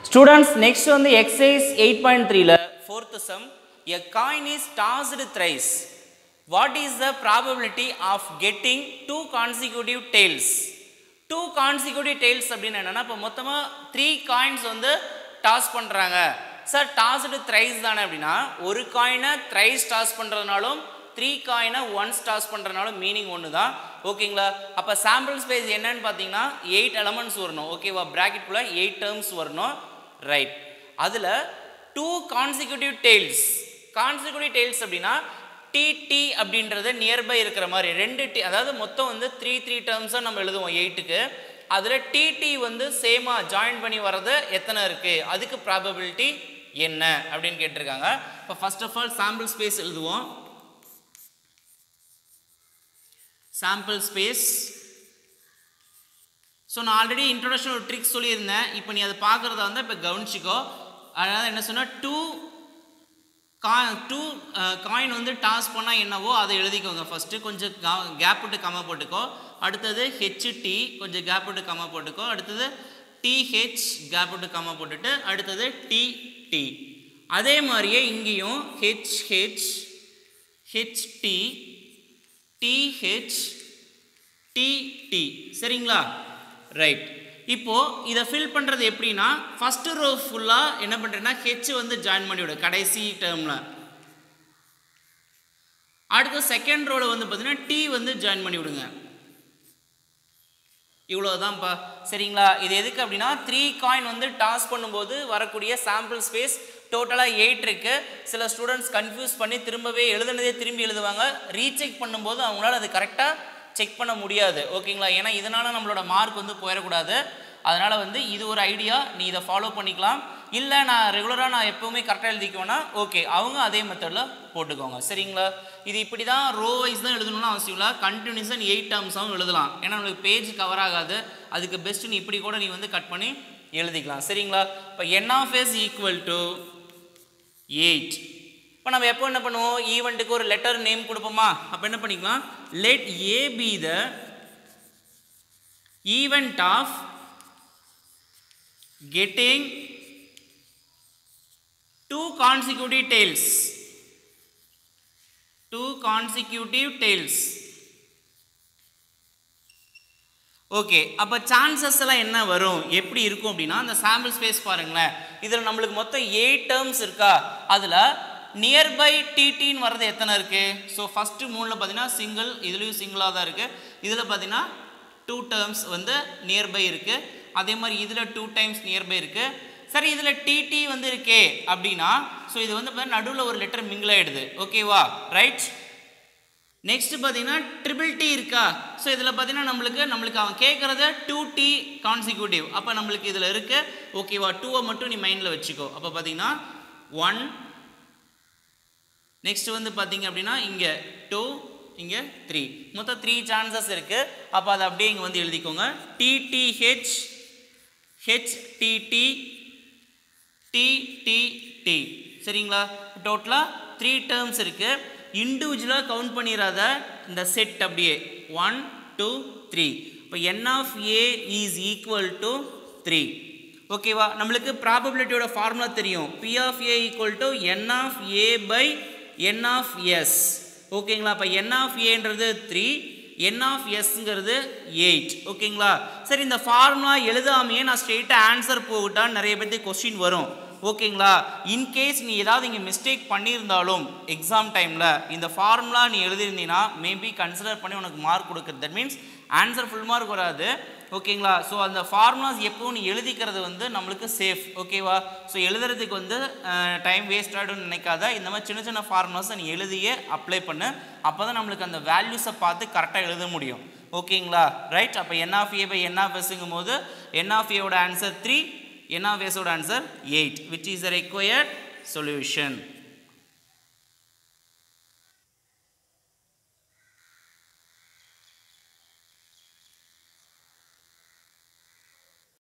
students next வந்து exercise eight point த்ரீல fourth sum a coin is tossed thrice what is the probability of getting two consecutive tails two consecutive tails அப்படின்னு என்னன்னா இப்போ மொத்தமாக three coins வந்து toss பண்ணுறாங்க sir tossed thrice தானே அப்படின்னா ஒரு காயினை த்ரைஸ் டாஸ் பண்ணுறதுனாலும் த்ரீ காயினை ஒன்ஸ் டாஸ் பண்ணுறதுனாலும் மீனிங் ஒன்று தான் ஓகேங்களா அப்போ சாம்பிள் ஸ்பேஸ் என்னன்னு பார்த்தீங்கன்னா எயிட் எலமெண்ட்ஸ் வரணும் ஓகேவா ப்ராக்கெட்குள்ளே எயிட் டேர்ம்ஸ் வரணும் ரைட் அதில் two consecutive tails consecutive tails அப்படின்னா டிடி அப்படின்றது நியர்பை இருக்கிற மாதிரி ரெண்டு டி அதாவது மொத்தம் வந்து த்ரீ த்ரீ டேர்ம்ஸாக நம்ம எழுதுவோம் எயிட்டுக்கு அதில் டிடி வந்து சேமாக ஜாயின் பண்ணி வர்றது எத்தனை இருக்குது அதுக்கு ப்ராபபிலிட்டி என்ன அப்படின்னு கேட்டிருக்காங்க இப்போ first of all sample space எழுதுவோம் சாம்பிள் ஸ்பேஸ் ஸோ நான் ஆல்ரெடி இன்ட்ரொடக்ஷன் ஒரு ட்ரிக் சொல்லியிருந்தேன் இப்போ நீ அதை பார்க்குறதா வந்து இப்போ கவனிச்சிக்கோ அதனால் என்ன சொன்னால் டூ கா டூ காயின் வந்து டாஸ் பண்ணால் என்னவோ அதை எழுதிக்கோங்க ஃபஸ்ட்டு கொஞ்சம் கேப் விட்டு கம்மா போட்டுக்கோ அடுத்தது ஹெச்டி கொஞ்சம் கேப் விட்டு கம்மா போட்டுக்கோ அடுத்தது டிஹெச் கேப் விட்டு கம்மா போட்டுட்டு அடுத்தது டிடி அதே மாதிரியே இங்கேயும் ஹெச்ஹெச் ஹெச்டி டிஹெச் டிடி சரிங்களா ரைட் இப்போ இதை ஃபில் பண்ணுறது எப்படின்னா ஃபஸ்ட்டு ரோ ஃபுல்லாக என்ன பண்ணுறேன்னா ஹெச் வந்து ஜாயின் பண்ணிவிடு கடைசி டேர்மில் அடுத்து செகண்ட் ரோவில் வந்து பார்த்தீங்கன்னா டி வந்து ஜாயின் பண்ணி விடுங்க இவ்வளோதான்ப்பா சரிங்களா இது எதுக்கு அப்படின்னா த்ரீ காயின் வந்து டாஸ் பண்ணும்போது வரக்கூடிய சாம்பிள் ஸ்பேஸ் டோட்டலாக எயிட் இருக்கு சில ஸ்டூடெண்ட்ஸ் கன்ஃபியூஸ் பண்ணி திரும்பவே எழுதுனதே திரும்பி எழுதுவாங்க ரீசெக் பண்ணும்போது அவங்களால அது கரெக்டாக செக் பண்ண முடியாது ஓகேங்களா ஏன்னா இதனால் நம்மளோட மார்க் வந்து போயிடக்கூடாது அதனால் வந்து இது ஒரு ஐடியா நீ இதை ஃபாலோ பண்ணிக்கலாம் இல்லை நான் ரெகுலராக நான் எப்போவுமே கரெக்டாக எழுதிக்குவேன்னா ஓகே அவங்க அதே மெத்தடில் போட்டுக்கோங்க சரிங்களா இது இப்படி தான் ரோ வைஸ் தான் எழுதணும்னு அவசியம் இல்லை கண்டினியூஸாக நீ எயிட் டேர்ம்ஸாகவும் எழுதலாம் ஏன்னா நம்மளுக்கு பேஜ் கவர் ஆகாது அதுக்கு பெஸ்ட்டு நீ இப்படி கூட நீ வந்து கட் பண்ணி எழுதிக்கலாம் சரிங்களா இப்போ n of S equal to eight இப்போ நம்ம எப்போ என்ன பண்ணுவோம் ஈவெண்ட்டுக்கு ஒரு லெட்டர் நேம் கொடுப்போமா அப்போ என்ன பண்ணிக்கலாம் let A be the event of getting two consecutive tails two consecutive tails okay அப்போ சான்சஸ் எல்லாம் என்ன வரும் எப்படி இருக்கும் அப்படின்னா அந்த சாம்பிள் ஸ்பேஸ் பாருங்களேன் இதில் நம்மளுக்கு மொத்தம் எயிட் டேர்ம்ஸ் இருக்கா அதில் நியர்பை டிடின்னு வர்றது எத்தனை இருக்குது ஸோ ஃபஸ்ட்டு மூணில் பார்த்தீங்கன்னா சிங்கிள் இதுலேயும் சிங்கிளாக தான் இருக்குது இதில் பார்த்தீங்கன்னா டூ டேர்ம்ஸ் வந்து நியர்பை இருக்குது அதே மாதிரி இதில் டூ டைம்ஸ் நியர்பை இருக்குது சரி இதில் டிடி வந்து இருக்கே அப்படின்னா ஸோ இது வந்து பார்த்தீங்கன்னா நடுவில் ஒரு லெட்டர் மிங்கிள் ஆகிடுது ஓகேவா ரைட் நெக்ஸ்ட் பார்த்தீங்கன்னா ட்ரிபிள் டி இருக்கா ஸோ இதில் பார்த்தீங்கன்னா நம்மளுக்கு நம்மளுக்கு அவன் கேட்குறது டூ டி கான்சிக்யூட்டிவ் அப்போ நம்மளுக்கு இதில் இருக்கு ஓகேவா டூவை மட்டும் நீ மைண்டில் வச்சுக்கோ அப்போ பார்த்தீங்கன்னா ஒன் நெக்ஸ்ட் வந்து பார்த்தீங்க அப்படின்னா இங்கே டூ இங்கே த்ரீ மொத்தம் த்ரீ சான்சஸ் இருக்குது அப்போ அதை அப்படியே இங்கே வந்து எழுதிக்கோங்க டிடிஹெச் ஹெச்டிடி டிடிடி சரிங்களா டோட்டலாக த்ரீ டேர்ம்ஸ் இருக்குது இண்டிவிஜுவலாக கவுண்ட் பண்ணிடாத இந்த செட் அப்படியே ஒன் டூ த்ரீ இப்போ n of A is equal to three ஓகேவா நம்மளுக்கு ப்ராபபிலிட்டியோட ஃபார்முலா தெரியும் P of A equal to n of A by n of S ஓகேங்களா அப்போ என் ஆஃப் ஏன்றது த்ரீ என் ஆஃப் எஸ்ங்கிறது எயிட் ஓகேங்களா சரி இந்த ஃபார்முலா எழுதாமையே நான் ஸ்ட்ரெயிட்டாக ஆன்சர் போகிட்டான்னு நிறைய பேர்த்துக்கு கொஸ்டின் வரும் ஓகேங்களா இன்கேஸ் நீ ஏதாவது இங்கே மிஸ்டேக் பண்ணியிருந்தாலும் எக்ஸாம் டைமில் இந்த ஃபார்முலா நீ எழுதியிருந்தீங்கன்னா மேபி கன்சிடர் பண்ணி உனக்கு மார்க் கொடுக்குறது that means answer full mark வராது ஓகேங்களா ஸோ அந்த ஃபார்முலாஸ் எப்பவும் நீ எழுதிக்கிறது வந்து நம்மளுக்கு சேஃப் ஓகேவா ஸோ எழுதுறதுக்கு வந்து டைம் வேஸ்ட் ஆகிடும்னு நினைக்காத இந்த மாதிரி சின்ன சின்ன ஃபார்முலாஸை நீ எழுதியே அப்ளை பண்ணு அப்போ தான் நம்மளுக்கு அந்த வேல்யூஸை பார்த்து கரெக்டாக எழுத முடியும் ஓகேங்களா ரைட் அப்போ n of A by n of எஸ்ங்கும் போது என் ஆஃப் ஏவோட ஆன்சர் த்ரீ என் ஆஃப் எஸோட answer eight which is the required solution